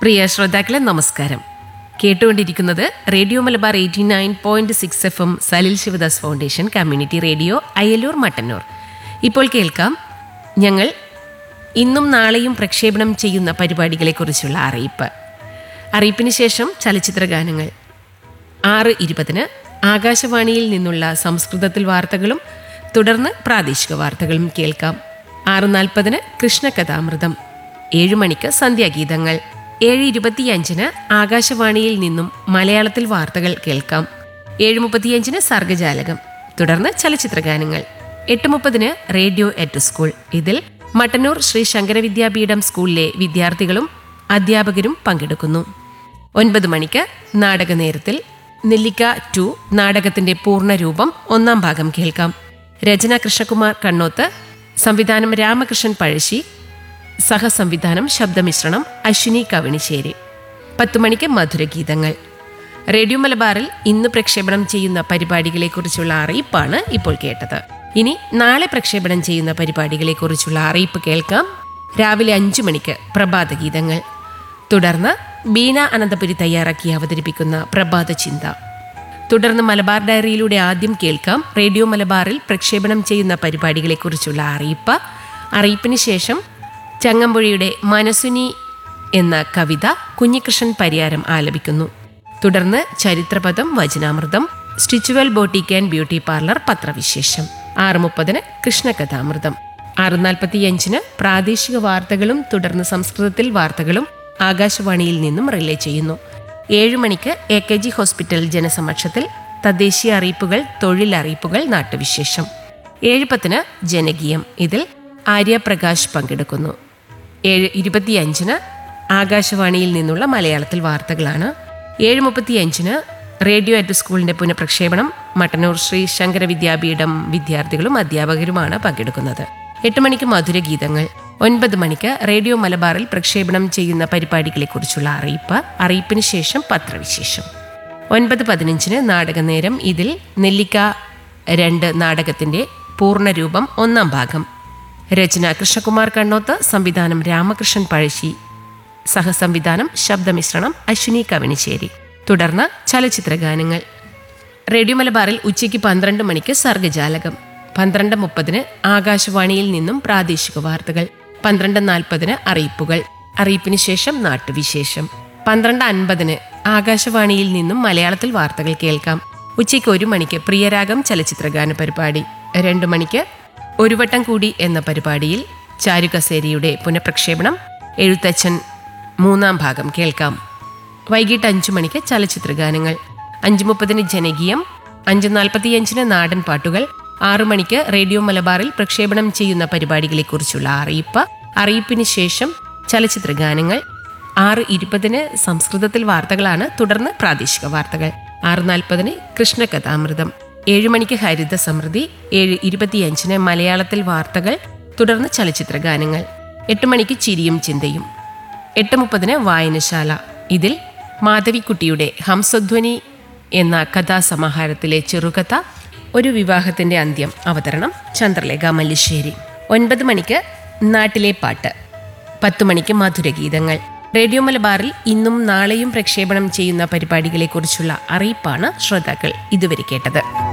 പ്രിയ ശ്രോതാക്കളെ നമസ്കാരം കേട്ടുകൊണ്ടിരിക്കുന്നത് radio Malabar eighty nine point six F M Salil Sivadas foundation community radio Ayalur Mattannur ഇപ്പോൾ കേൾക്കാം ഞങ്ങൾ ഇന്നും നാളെയും പ്രക്ഷേപണം ചെയ്യുന്ന പരിപാടികളെക്കുറിച്ചുള്ള അറിയിപ്പ് അറിയിപ്പിന് ശേഷം ചലച്ചിത്ര ഗാനങ്ങൾ ആറ് ഇരുപതിന് ആകാശവാണിയിൽ നിന്നുള്ള സംസ്കൃതത്തിൽ വാർത്തകളും തുടർന്ന് പ്രാദേശിക വാർത്തകളും കേൾക്കാം ആറ് നാൽപ്പതിന് കൃഷ്ണകഥാമൃതം ഏഴ് മണിക്ക് സന്ധ്യാഗീതങ്ങൾ ഏഴ് ഇരുപത്തിയഞ്ചിന് ആകാശവാണിയിൽ നിന്നും മലയാളത്തിൽ വാർത്തകൾ കേൾക്കാം ഏഴ് മുപ്പത്തിയഞ്ചിന് സർഗജാലകം തുടർന്ന് ചലച്ചിത്ര ഗാനങ്ങൾ എട്ട് മുപ്പതിന് റേഡിയോ എറ്റ് സ്കൂൾ ഇതിൽ മട്ടന്നൂർ ശ്രീ ശങ്കര വിദ്യാപീഠം സ്കൂളിലെ വിദ്യാർത്ഥികളും അധ്യാപകരും പങ്കെടുക്കുന്നു ഒൻപത് മണിക്ക് നാടക നേരത്തിൽ നെല്ലിക്ക ടു നാടകത്തിന്റെ പൂർണ്ണരൂപം ഒന്നാം ഭാഗം കേൾക്കാം രചന കൃഷ്ണകുമാർ കണ്ണോത്ത് സംവിധാനം രാമകൃഷ്ണൻ പഴശ്ശി സഹസംവിധാനം ശബ്ദമിശ്രണം അശ്വിനി കവണിശ്ശേരി പത്തു മണിക്ക് മധുരഗീതങ്ങൾ റേഡിയോ മലബാറിൽ ഇന്ന് പ്രക്ഷേപണം ചെയ്യുന്ന പരിപാടികളെക്കുറിച്ചുള്ള അറിയിപ്പാണ് ഇപ്പോൾ കേട്ടത് ഇനി നാളെ പ്രക്ഷേപണം ചെയ്യുന്ന പരിപാടികളെക്കുറിച്ചുള്ള അറിയിപ്പ് കേൾക്കാം രാവിലെ അഞ്ചു മണിക്ക് പ്രഭാതഗീതങ്ങൾ തുടർന്ന് ബീന അനന്തപുരി തയ്യാറാക്കി അവതരിപ്പിക്കുന്ന പ്രഭാത ചിന്ത തുടർന്ന് മലബാർ ഡയറിയിലൂടെ ആദ്യം കേൾക്കാം റേഡിയോ മലബാറിൽ പ്രക്ഷേപണം ചെയ്യുന്ന പരിപാടികളെക്കുറിച്ചുള്ള അറിയിപ്പ് അറിയിപ്പിന് ശേഷം ചങ്ങമ്പുഴയുടെ മനസുനി എന്ന കവിത കുഞ്ഞികൃഷ്ണൻ പരിയാരം ആലപിക്കുന്നു തുടർന്ന് ചരിത്രപദം വചനാമൃതം സ്റ്റിച്ചുവൽ ബോട്ടിക് ആൻഡ് ബ്യൂട്ടി പാർലർ പത്രവിശേഷം ആറ് മുപ്പതിന് കൃഷ്ണകഥാമൃതം ആറ് നാൽപ്പത്തിയഞ്ചിന് പ്രാദേശിക വാർത്തകളും തുടർന്ന് സംസ്കൃതത്തിൽ വാർത്തകളും ആകാശവാണിയിൽ നിന്നും റിലേ ചെയ്യുന്നു ഏഴ് മണിക്ക് എ കെ ജി ഹോസ്പിറ്റൽ ജനസമക്ഷത്തിൽ തദ്ദേശീയ അറിയിപ്പുകൾ തൊഴിലറിയിപ്പുകൾ നാട്ടുവിശേഷം ഏഴ് പത്തിന് ജനകീയം ഇതിൽ ആര്യപ്രകാശ് പങ്കെടുക്കുന്നു ഏഴ് ഇരുപത്തിയഞ്ചിന് ആകാശവാണിയിൽ നിന്നുള്ള മലയാളത്തിൽ വാർത്തകളാണ് ഏഴ് മുപ്പത്തിയഞ്ചിന് റേഡിയോ അറ്റ് സ്കൂളിന്റെ പുനഃപ്രക്ഷേപണം മട്ടന്നൂർ ശ്രീ ശങ്കര വിദ്യാപീഠം വിദ്യാർത്ഥികളും അധ്യാപകരുമാണ് പങ്കെടുക്കുന്നത് എട്ട് മണിക്ക് മധുരഗീതങ്ങൾ ഒൻപത് മണിക്ക് റേഡിയോ മലബാറിൽ പ്രക്ഷേപണം ചെയ്യുന്ന പരിപാടികളെക്കുറിച്ചുള്ള അറിയിപ്പ് അറിയിപ്പിന് ശേഷം പത്രവിശേഷം ഒൻപത് പതിനഞ്ചിന് നാടകനേരം ഇതിൽ നെല്ലിക്ക രണ്ട് നാടകത്തിന്റെ പൂർണ്ണരൂപം ഒന്നാം ഭാഗം രചന കൃഷ്ണകുമാർ കണ്ണോത്ത് സംവിധാനം രാമകൃഷ്ണൻ പഴശ്ശി സഹസംവിധാനം ശബ്ദമിശ്രണം അശ്വിനി കവണിശ്ശേരി തുടർന്ന് ചലച്ചിത്ര ഗാനങ്ങൾ റേഡിയോ മലബാറിൽ ഉച്ചയ്ക്ക് പന്ത്രണ്ട് മണിക്ക് സർഗജാലകം പന്ത്രണ്ട് മുപ്പതിന് ആകാശവാണിയിൽ നിന്നും പ്രാദേശിക വാർത്തകൾ പന്ത്രണ്ട് നാൽപ്പതിന് അറിയിപ്പുകൾ അറിയിപ്പിന് ശേഷം നാട്ടുവിശേഷം പന്ത്രണ്ട് അൻപതിന് ആകാശവാണിയിൽ നിന്നും മലയാളത്തിൽ വാർത്തകൾ കേൾക്കാം ഉച്ചയ്ക്ക് ഒരു മണിക്ക് പ്രിയരാഗം ചലച്ചിത്രഗാന പരിപാടി രണ്ടു മണിക്ക് ഒരു വട്ടം കൂടി എന്ന പരിപാടിയിൽ ചാരുകസേരിയുടെ പുനഃപ്രക്ഷേപണം എഴുത്തച്ഛൻ മൂന്നാം ഭാഗം കേൾക്കാം വൈകിട്ട് അഞ്ചു മണിക്ക് ചലച്ചിത്ര ഗാനങ്ങൾ അഞ്ചു മുപ്പതിന് ജനകീയം അഞ്ച് നാൽപ്പത്തിയഞ്ചിന് നാടൻ പാട്ടുകൾ ആറു മണിക്ക് റേഡിയോ മലബാറിൽ പ്രക്ഷേപണം ചെയ്യുന്ന പരിപാടികളെക്കുറിച്ചുള്ള അറിയിപ്പ് അറിയിപ്പിന് ശേഷം ചലച്ചിത്ര ഗാനങ്ങൾ ആറ് ഇരുപതിന് സംസ്കൃതത്തിൽ വാർത്തകളാണ് തുടർന്ന് പ്രാദേശിക വാർത്തകൾ ആറ് നാൽപ്പതിന് കൃഷ്ണകഥാമൃതം ഏഴ് മണിക്ക് ഹരിത സമൃദ്ധി ഏഴ് ഇരുപത്തിയഞ്ചിന് മലയാളത്തിൽ വാർത്തകൾ തുടർന്ന് ചലച്ചിത്ര ഗാനങ്ങൾ എട്ട് മണിക്ക് ചിരിയും ചിന്തയും എട്ട് മുപ്പതിന് വായനശാല ഇതിൽ മാധവിക്കുട്ടിയുടെ ഹംസധ്വനി എന്ന കഥാസമാഹാരത്തിലെ ചെറുകഥ ഒരു വിവാഹത്തിന്റെ അന്ത്യം അവതരണം ചന്ദ്രലേഖ മല്ലിശ്ശേരി ഒൻപത് മണിക്ക് നാട്ടിലെ പാട്ട് പത്ത് മണിക്ക് മധുരഗീതങ്ങൾ റേഡിയോ മലബാറിൽ ഇന്നും നാളെയും പ്രക്ഷേപണം ചെയ്യുന്ന പരിപാടികളെക്കുറിച്ചുള്ള അറിയിപ്പാണ് ശ്രോതാക്കൾ ഇതുവരെ കേട്ടത്